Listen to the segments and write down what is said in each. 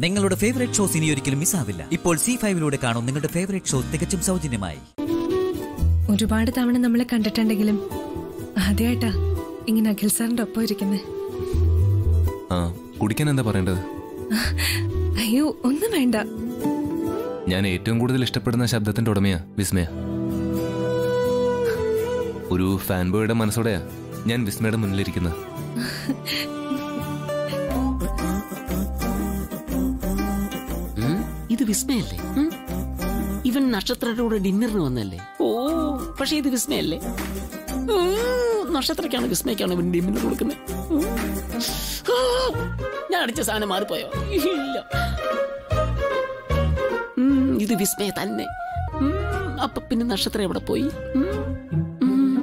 നിങ്ങളുടെ favourite shows ഇനി ഒരിക്കലും മിസ്സാവില്ല ഇപ്പോൾ സി ഫൈവിലൂടെ കാണും നിങ്ങളുടെ ഫേവറേറ്റ് ഷോ തികച്ചും സൗജന്യമായി ഒരുപാട് തവണ നമ്മളെ കണ്ടിട്ടുണ്ടെങ്കിലും ആദ്യമായിട്ടാ ഇങ്ങനെ അഖിൽ സാറിന്റെ ഒപ്പം ഇരിക്കുന്നത് ആ കുടിക്കാൻ എന്താ പറയേണ്ടത് അയ്യോ ഒന്നും വേണ്ട ഞാൻ ഏറ്റവും കൂടുതൽ ഇഷ്ടപ്പെടുന്ന ശബ്ദത്തിന്റെ ഉടമയാ വിസ്മയ ഒരു ഫാൻ ബോയുടെ മനസ്സോടെയാ ഞാൻ വിസ്മയുടെ മുന്നിലിരിക്കുന്നത് ഉം? ഇത് വിസ്മയല്ലേ ഉം? ഇവൻ നക്ഷത്രയുടെ കൂടെ ഡിന്നറിന് വന്നല്ലേ ഓ പക്ഷെ ഇത് വിസ്മയല്ലേ ഉം, നക്ഷത്രക്കാണ് വിസ്മയ്ക്കാണ് ഇവൻ ഡിന്നർ കൊടുക്കുന്നത് ഉം. ആ, ഞാൻ അടിച്ച സാധനം മാറിപ്പോയോ ഇല്ല ഉം, ഇത് വിസ്മയ തന്നെ ഉം, അപ്പൊ പിന്നെ നക്ഷത്രം എവിടെ പോയി ഉം, ഉം.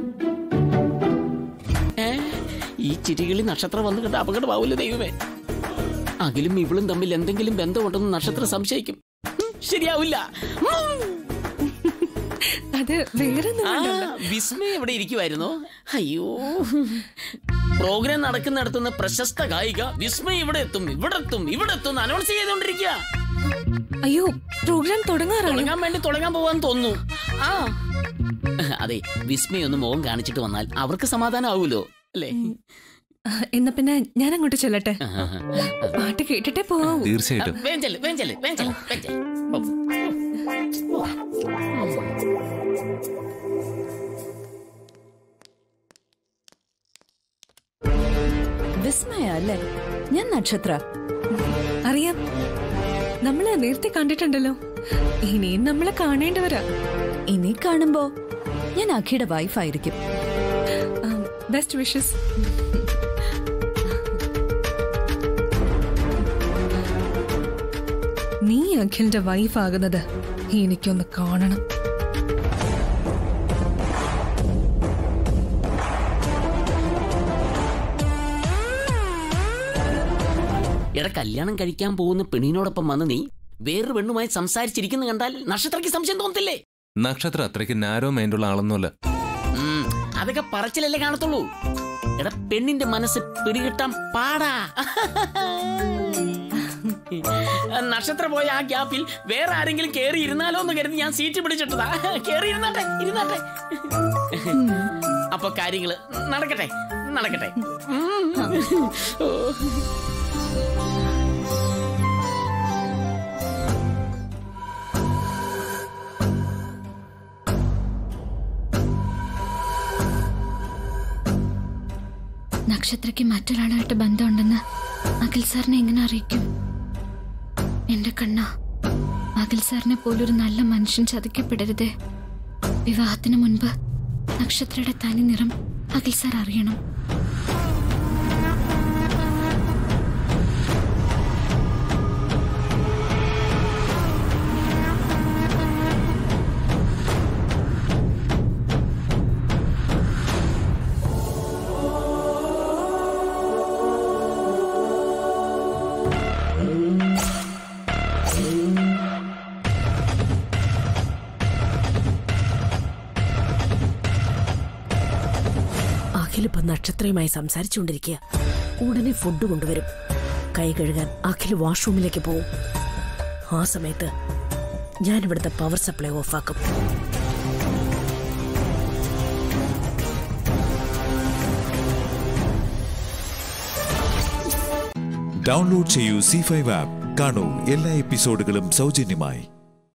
ഏ, ഈ ചിരികളിൽ നക്ഷത്രം വന്നു കണ്ട അപകടമാവില്ല ദൈവമേ അഖിലും ഇവളും തമ്മിൽ എന്തെങ്കിലും ബന്ധമുണ്ടെന്ന് നക്ഷത്രം സംശയിക്കും ഉം, ശരിയാവില്ല ഉം. അത് വേറെ ഒന്നും ആ, കൊണ്ടല്ല. വിസ്മയ എവിടെ ഇരിക്കുമായിരുന്നോ അയ്യോ പ്രോഗ്രാം നടക്കുന്നിടത്തുനിന്ന് പ്രശസ്ത ഗായിക വിസ്മയ ഇവിടെ എത്തും ഇവിടെ എത്തും ഇവിടെ എത്തും അനൗൺസ് ചെയ്തോണ്ടിരിക്കുക അയ്യോ പ്രോഗ്രാം തുടങ്ങാറാണ് തുടങ്ങാൻ വേണ്ടി തുടങ്ങാൻ പോവാൻ തോന്നുന്നു ആ അതെ വിസ്മയ ഒന്ന് മുഖം കാണിച്ചിട്ട് വന്നാൽ അവർക്ക് സമാധാനം ആവൂലോ അല്ലേ എന്നാ പിന്നെ ഞാൻ അങ്ങോട്ട് ചെല്ലട്ടെ ആ, പാട്ട് കേട്ടിട്ടേ പോവാവൂ തീർച്ചയായിട്ടും വേഞ്ചല് വേഞ്ചല് വേഞ്ചല് വേഞ്ചല് ഓ. വിസ്മയ അല്ലേ ഞാൻ നക്ഷത്ര അറിയാം നമ്മളെ നേരത്തെ കണ്ടിട്ടുണ്ടല്ലോ ഇനിയും നമ്മളെ കാണേണ്ടവരാ ഇനി കാണുമ്പോ ഞാൻ അഖിയുടെ വൈഫായിരിക്കും ബെസ്റ്റ് വിഷസ് നീ അഖിലിന്റെ വൈഫ് ആകുന്നത് എനിക്കൊന്ന് കാണണം എടാ കല്യാണം കഴിക്കാൻ പോകുന്ന പെണ്ണിനോടൊപ്പം വന്ന് നീ വേറൊരു പെണ്ണുമായി സംസാരിച്ചിരിക്കുന്ന കണ്ടാൽ നക്ഷത്രയ്ക്ക് സംശയം തോന്നത്തില്ലേ നക്ഷത്രം അത്രയ്ക്ക് നാരോ മൈൻഡുള്ള ആളൊന്നുമല്ല ഉം, അതൊക്കെ പറച്ചിലല്ലേ കാണത്തുള്ളൂ എടാ പെണ്ണിന്റെ മനസ്സ് പിടികിട്ടാൻ പാടാ നക്ഷത്രം പോയ ആ ഗ്യാപ്പിൽ വേറെ ആരെങ്കിലും കേറി ഇരുന്നാലോ എന്ന് കരുതി ഞാൻ സീറ്റ് പിടിച്ചിട്ടതാ കേറി ഇരുന്നാട്ടെ ഇരുന്നാട്ടെ അപ്പൊ കാര്യങ്ങള് നടക്കട്ടെ നടക്കട്ടെ ഉം. ഓ. നക്ഷത്രയ്ക്ക് മറ്റൊരാളായിട്ട് ബന്ധമുണ്ടെന്ന് അഖിൽ സാറിനെ എങ്ങനെ അറിയിക്കും എന്റെ കണ്ണ അഖിൽ സാറിനെ പോലൊരു നല്ല മനുഷ്യൻ ചതിക്കപ്പെടരുതേ വിവാഹത്തിന് മുൻപ് നക്ഷത്രയുടെ തനി നിറം അഖിൽ സാർ അറിയണം അഖിലിപ്പോ നക്ഷത്രയുമായി സംസാരിച്ചുകൊണ്ടിരിക്കുക ഉടനെ ഫുഡ് കൊണ്ടുവരും കൈ കഴുകാൻ അഖിൽ വാഷ്റൂമിലേക്ക് പോവും ആ സമയത്ത് ഞാൻ ഇവിടുത്തെ പവർ സപ്ലൈ ഓഫാക്കും ഡൗൺലോഡ് ചെയ്യൂ സി ഫൈവ് ആപ്പ് കാണൂ എല്ലാ എപ്പിസോഡുകളും സൗജന്യമായി